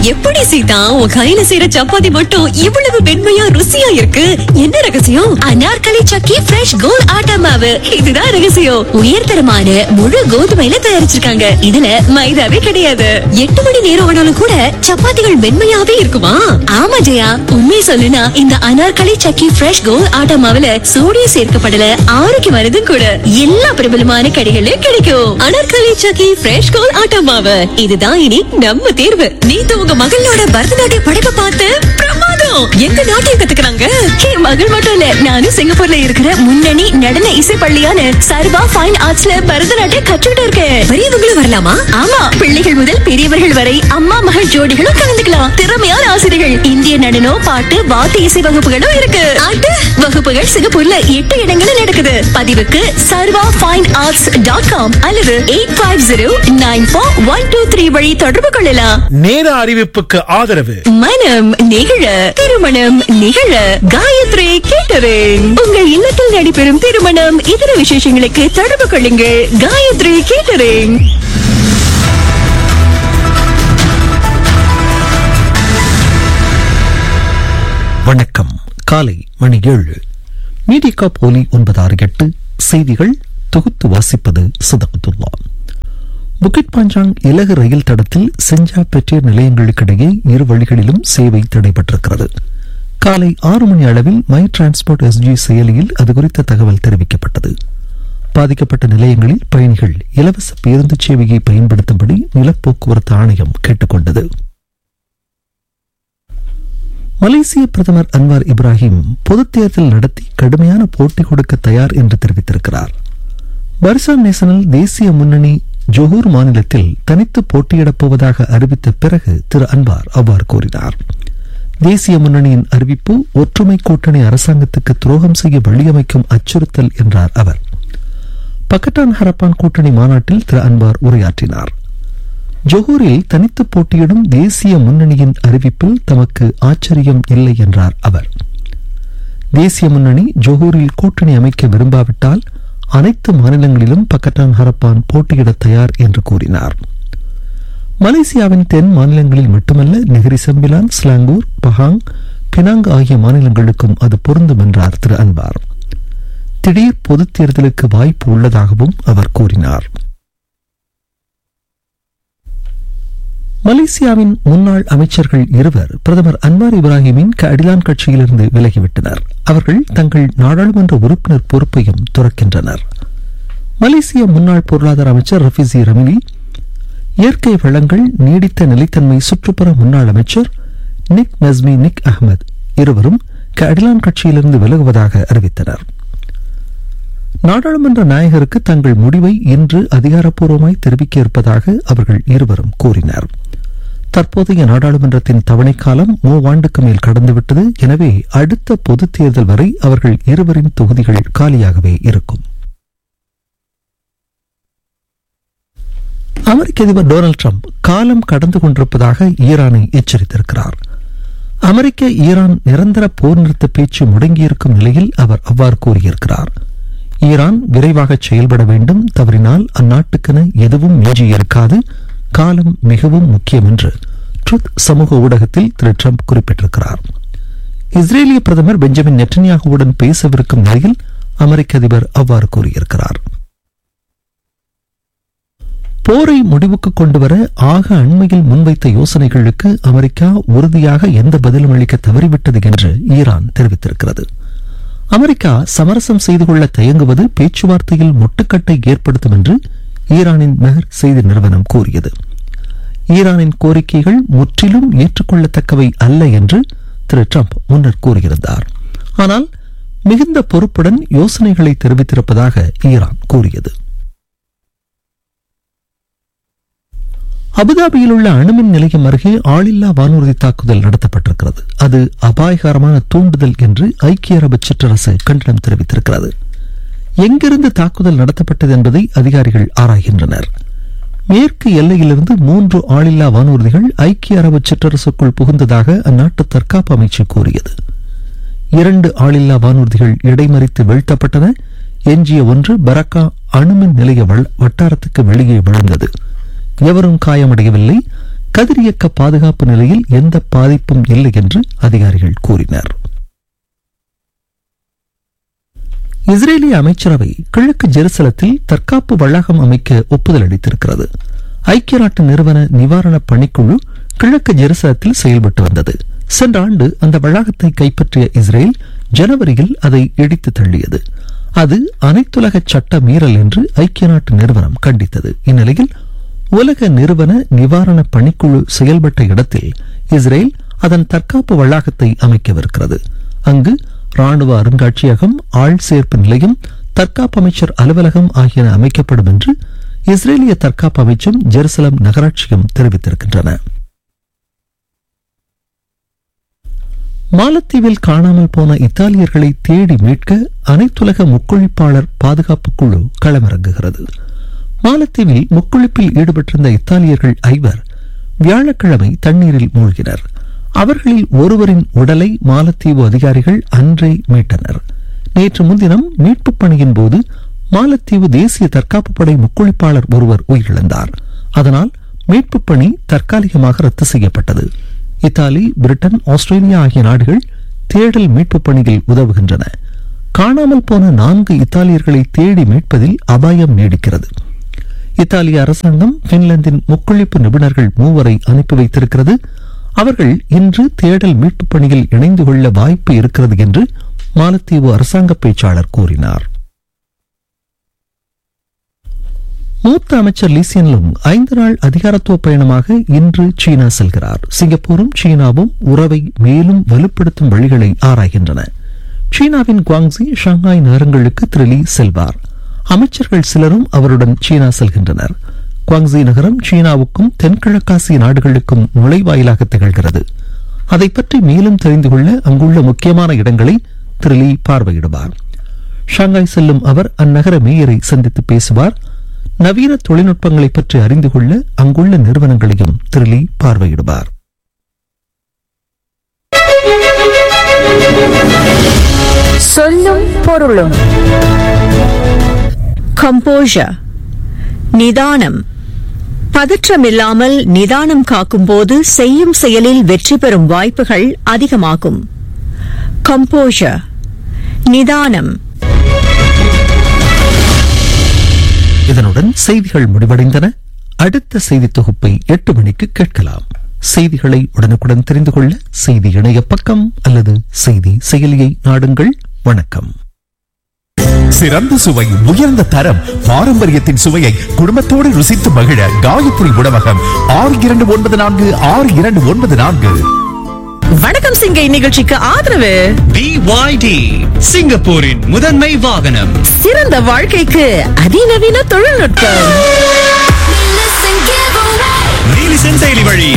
எப்படி சீதா உன் கையில செய்யற சப்பாத்தி மட்டும் இவ்வளவு மென்மையா ருசியா இருக்கு என்ன ரகசியம் அனார்கலி சக்கி ஃப்ரெஷ் கோல் ஆட்டா மாவு இதுதான் ரகசியம் உயர்தரமான முழு கோதுமையில தயாரிச்சிருக்காங்க இதுல மைதாவே கிடையாது எட்டு மணி நேரம் ஆனாலும் கூட சப்பாத்திகள் மென்மையாவே இருக்குமா ஆமா ஜெயா உண்மை சொல்லுனா இந்த அனார்கலி சக்கி ஃப்ரெஷ் கோல் ஆட்டா மாவுல சோடியம் சேர்க்கப்படல ஆரோக்கியமானதும் கூட எல்லா பிரபலமான கடைகளிலும் கிடைக்கும் அனார்கலி சக்கி ஃப்ரெஷ் கோல் ஆட்டா மாவு இதுதான் இனி நம்ம தேர்வு நீங்க உங்க மகளோட பரதநாட்டிய படைப்பை பார்த்து பிரமாதம் எங்க நாட்டியம் கத்துக்கிறாங்க என் மகள் மட்டும் இல்ல நானும் சிங்கப்பூர்ல இருக்கிற முன்னணி நடன இசை பள்ளியான சர்வா ஃபைன் ஆர்ட்ஸ்ல பரதநாட்டியம் கற்றுக்கிட்டு இருக்கேன் பெரியவங்களும் வரலாமா ஆமா பிள்ளைகள் முதல் பெரியவர்கள் வரை அம்மா மகள் ஜோடிகளும் கலந்துக்கலாம் திறமையான ஆசிரியர்கள் இந்திய நடனம் பாட்டு வாத்து இசை வகுப்புகளும் இருக்கு ஆட்டு வகுப்புகள் சிங்கப்பூர்ல எட்டு இடங்களில் நடக்குது பதிவுக்கு Sarva fine arts dot com அல்லது eight five zero nine four one two three வழி தொடர்பு கொள்ளலாம் நேர அறிவிப்புக்கு ஆதரவு மனம் நிகழ திருமணம் நிகழ காயத்ரி கேட்டரிங் உங்கள் இல்லத்தில் நடைபெறும் திருமணம் இதர விசேஷங்களுக்கு தொடர்பு கொள்ளுங்கள் காயத்ரி கேட்டரிங் வணக்கம் காலை மணி ஏழு மீடிகா போலி ஒன்பது ஆறு எட்டு செய்திகள் தொகுத்து வாசிப்பது சதகத்துல்லா புக்கிட் பாஞ்சாங் இலகு ரயில் தடத்தில் செஞ்சா பெட்ரியா நிலையங்களுக்கிடையே இரு வழிகளிலும் சேவை தடைபட்டிருக்கிறது காலை ஆறு மணி அளவில் மை டிரான்ஸ்போர்ட் எஸ்ஜி செயலியில் அது குறித்த தகவல் தெரிவிக்கப்பட்டது பாதிக்கப்பட்ட நிலையங்களில் பயணிகள் இலவச பேருந்து சேவையை பயன்படுத்தும்படி நிலப்போக்குவரத்து ஆணையம் கேட்டுக்கொண்டது மலேசிய பிரதமர் அன்வார் இப்ராஹிம் பொதுத் தேர்தல் நடத்தி கடுமையான போட்டி கொடுக்க தயார் என்று தெரிவித்திருக்கிறார் பர்சான் நேசனல் தேசிய முன்னணி ஜொஹூர் மாநிலத்தில் தனித்து போட்டியிடப் போவதாக அறிவித்த பிறகு திரு அன்வார் அவ்வாறு கூறினார் தேசிய முன்னணியின் அறிவிப்பு ஒற்றுமை கூட்டணி அரசாங்கத்துக்கு துரோகம் செய்ய வழியமைக்கும் அச்சுறுத்தல் என்றார் அவர் பக்கட்டான் ஹரப்பான் கூட்டணி மாநாட்டில் திரு அன்வார் உரையாற்றினார் ஜொஹூரில் தனித்து போட்டியிடும் தேசிய முன்னணியின் அறிவிப்பில் தமக்கு ஆச்சரியம் இல்லை என்றார் அவர் தேசிய முன்னணி ஜொஹூரில் கூட்டணி அமைக்க விரும்பாவிட்டால் அனைத்து மாநிலங்களிலும் பக்கட்டான் ஹரப்பான் போட்டியிட தயார் என்று கூறினார் மலேசியாவின் தென் மாநிலங்களில் மட்டுமல்ல Negeri Sembilan Selangor Pahang Penang ஆகிய மாநிலங்களுக்கும் அது பொருந்தும் என்றார் திரு அன்வார் திடீர் பொதுத் தேர்தலுக்கு வாய்ப்பு உள்ளதாகவும் அவர் கூறினார் மலேசியாவின் முன்னாள் அமைச்சர்கள் இருவர் பிரதமர் அன்வார் இப்ராஹிமின் அடிலான் கட்சியிலிருந்து விலகிவிட்டனர் அவர்கள் தங்கள் நாடாளுமன்ற உறுப்பினர் பொறுப்பையும் துறக்கின்றனர் மலேசிய முன்னாள் பொருளாதார அமைச்சர் ரஃபிசி ரமிலி இயற்கை வளங்கள் நீடித்த நிலைத்தன்மை சுற்றுப்புற முன்னாள் அமைச்சர் நிக் நஸ்மி நிக் அகமது இருவரும் அடிலான் கட்சியிலிருந்து விலகுவதாக அறிவித்தனர் நாடாளுமன்ற நாயகருக்கு தங்கள் முடிவை இன்று அதிகாரப்பூர்வமாய் தெரிவிக்க இருப்பதாக அவர்கள் இருவரும் கூறினர் தற்போதைய நாடாளுமன்றத்தின் தவணைக்காலம் மூவாண்டுக்கு மேல் கடந்துவிட்டது எனவே அடுத்த பொதுத் தேர்தல் வரை அவர்கள் இருவரின் தொகுதிகள் காலியாகவே இருக்கும் அமெரிக்க அதிபர் டொனால்டு ட்ரம்ப் காலம் கடந்து கொண்டிருப்பதாக ஈரானை எச்சரித்திருக்கிறார் அமெரிக்க ஈரான் நிரந்தர போர் நிறுத்த பேச்சு முடங்கியிருக்கும் நிலையில் அவர் அவ்வாறு கூறியிருக்கிறார் ஈரான் விரைவாக செயல்பட வேண்டும் தவறினால் அந்நாட்டுக்கென எதுவும் மிஞ்சியிருக்காது காலம் மிகவும் முக்கியம் என்று ட்ருத் சமூக ஊடகத்தில் திரு ட்ரம்ப் குறிப்பிட்டிருக்கிறார் இஸ்ரேலிய பிரதமர் பெஞ்சமின் நெட்டன்யாகுவுடன் பேசவிருக்கும் நிலையில் அமெரிக்க அதிபர் அவ்வாறு கூறியிருக்கிறார் போரை முடிவுக்கு கொண்டுவர ஆக அண்மையில் முன்வைத்த யோசனைகளுக்கு அமெரிக்கா உறுதியாக எந்த பதிலும் அளிக்க தவறிவிட்டது என்று ஈரான் தெரிவித்திருக்கிறது அமெரிக்கா சமரசம் செய்து கொள்ள தயங்குவது பேச்சுவார்த்தையில் முட்டுக்கட்டை ஏற்படுத்தும் என்று ஈரானின் மெஹர் செய்தி நிறுவனம் கூறியது ஈரானின் கோரிக்கைகள் முற்றிலும் ஏற்றுக்கொள்ளத்தக்கவை அல்ல என்று திரு ட்ரம்ப் முன்னர் கூறியிருந்தார் ஆனால் மிகுந்த பொறுப்புடன் யோசனைகளை தெரிவித்திருப்பதாக ஈரான் கூறியது அபுதாபியில் உள்ள அணுமின் நிலையம் அருகே ஆளில்லா வானூர்தி தாக்குதல் நடத்தப்பட்டிருக்கிறது அது அபாயகரமான தூண்டுதல் என்று ஐக்கிய அரபு சிற்றரசு கண்டனம் தெரிவித்திருக்கிறது எங்கிருந்து தாக்குதல் நடத்தப்பட்டது என்பதை அதிகாரிகள் ஆராய்கின்றனர் மேற்கு எல்லையிலிருந்து மூன்று ஆளில்லா வானூர்திகள் ஐக்கிய அரபு சிற்றரசுக்குள் புகுந்ததாக அந்நாட்டு தற்காப்பு அமைச்சு கூறியது இரண்டு ஆளில்லா வானூர்திகள் இடைமறித்து வீழ்த்தப்பட்டன எஞ்சிய ஒன்று பரக்கா அணுமின் நிலைய வட்டாரத்துக்கு வெளியே விழுந்தது எவரும் காயமடையவில்லை கதிரியக்க பாதுகாப்பு நிலையில் எந்த பாதிப்பும் இல்லை என்று அதிகாரிகள் கூறினர் இஸ்ரேலிய அமைச்சரவை கிழக்கு ஜெருசலத்தில் தற்காப்பு வளாகம் அமைக்க ஒப்புதல் அளித்திருக்கிறது ஐக்கிய நாட்டு நிறுவன நிவாரண பணிக்குழு கிழக்கு ஜெருசலத்தில் செயல்பட்டு வந்தது சென்ற ஆண்டு அந்த வளாகத்தை கைப்பற்றிய இஸ்ரேல் ஜனவரியில் அதை இடித்து தள்ளியது அது அனைத்துலக சட்ட மீறல் என்று ஐக்கிய நாட்டு நிறுவனம் கண்டித்தது இந்நிலையில் உலக நிறுவன நிவாரண பணிக்குழு செயல்பட்ட இடத்தில் இஸ்ரேல் அதன் தற்காப்பு வளாகத்தை அமைக்கவிருக்கிறது அங்கு ராணுவ அருங்காட்சியகம் ஆள் சேர்ப்பு நிலையம் தற்காப்பு அமைச்சர் அலுவலகம் ஆகியன அமைக்கப்படும் என்று இஸ்ரேலிய தற்காப்பு அமைச்சும் ஜெருசலம் நகராட்சியும் தெரிவித்திருக்கின்றன மாலத்தீவில் காணாமல் போன இத்தாலியர்களை தேடி மீட்க அனைத்துலக முக்குழிப்பாளர் பாதுகாப்பு குழு களமிறங்குகிறது மாலத்தீவில் முக்குளிப்பில் ஈடுபட்டிருந்த இத்தாலியர்கள் ஐவர் வியாழக்கிழமை தண்ணீரில் மூழ்கினர் அவர்களில் ஒருவரின் உடலை மாலத்தீவு அதிகாரிகள் அன்றே மீட்டனர் நேற்று முன்தினம் மீட்புப் பணியின் போது மாலத்தீவு தேசிய தற்காப்பு படை முக்குளிப்பாளர் ஒருவர் உயிரிழந்தார் அதனால் மீட்புப் பணி தற்காலிகமாக ரத்து செய்யப்பட்டது இத்தாலி பிரிட்டன் ஆஸ்திரேலியா ஆகிய நாடுகள் தேடல் மீட்புப் பணியில் உதவுகின்றன காணாமல் போன நான்கு இத்தாலியர்களை தேடி மீட்பதில் அபாயம் நீடிக்கிறது இத்தாலிய அரசாங்கம் பின்லாந்தின் முக்குளிப்பு நிபுணர்கள் மூவரை அனுப்பி வைத்திருக்கிறது அவர்கள் இன்று தேடல் மீட்புப் பணியில் இணைந்து கொள்ள வாய்ப்பு இருக்கிறது என்று மாலத்தீவு அரசாங்க பேச்சாளர் கூறினார் மூத்த அமைச்சர் லீசியன்லும் ஐந்து நாள் அதிகாரத்துவ பயணமாக இன்று சீனா செல்கிறார் சிங்கப்பூரும் சீனாவும் உறவை மேலும் வலுப்படுத்தும் வழிகளை ஆராய்கின்றன சீனாவின் குவாங்ஸி ஷாங்காய் நகரங்களுக்கு திரு லீ செல்வார் அமைச்சர்கள் சிலரும் அவருடன் சீனா செல்கின்றனர் குவாங்ஸி நகரம் சீனாவுக்கும் தென்கிழக்காசிய நாடுகளுக்கும் நுழைவாயிலாக திகழ்கிறது அதை பற்றி மேலும் தெரிந்து கொள்ள அங்குள்ள முக்கியமான இடங்களை திரு லீ பார்வையிடுவார் ஷாங்காய் செல்லும் அவர் அந்நகர மேயரை சந்தித்து பேசுவார் நவீன தொழில்நுட்பங்களை பற்றி அறிந்து கொள்ள அங்குள்ள நிறுவனங்களையும் திரு லீ பார்வையிடுவார் சொல்லும் பொருளும் கம்போஷர் நிதானம் பதற்றமில்லாமல் நிதானம் காக்கும்போது செய்யும் செயலில் வெற்றி பெறும் வாய்ப்புகள் அதிகமாகும் கம்போஷர் நிதானம் இதனுடன் செய்திகள் முடிவடைந்தன அடுத்த செய்தி தொகுப்பை எட்டு மணிக்கு கேட்கலாம் செய்திகளை உடனுக்குடன் தெரிந்து கொள்ள செய்தி இணைய பக்கம் அல்லது செய்தி செயலியை நாடுங்கள் வணக்கம் சிறந்த சுவை உயர்ந்த தரம் பாரம்பரியத்தின் சுவையை குடும்பத்தோடு ருசித்து மகிழ காயத்ரி உணவகம் ஆறு இரண்டு ஒன்பது நான்கு ஆறு இரண்டு ஒன்பது நான்கு வணக்கம் சிங்கை நிகழ்ச்சிக்கு ஆதரவு BYD சிங்கப்பூரின் முதன்மை வாகனம் சிறந்த வாழ்க்கைக்கு அதிநவீன தொழில்நுட்பம் நீலிசன் செயலி வழி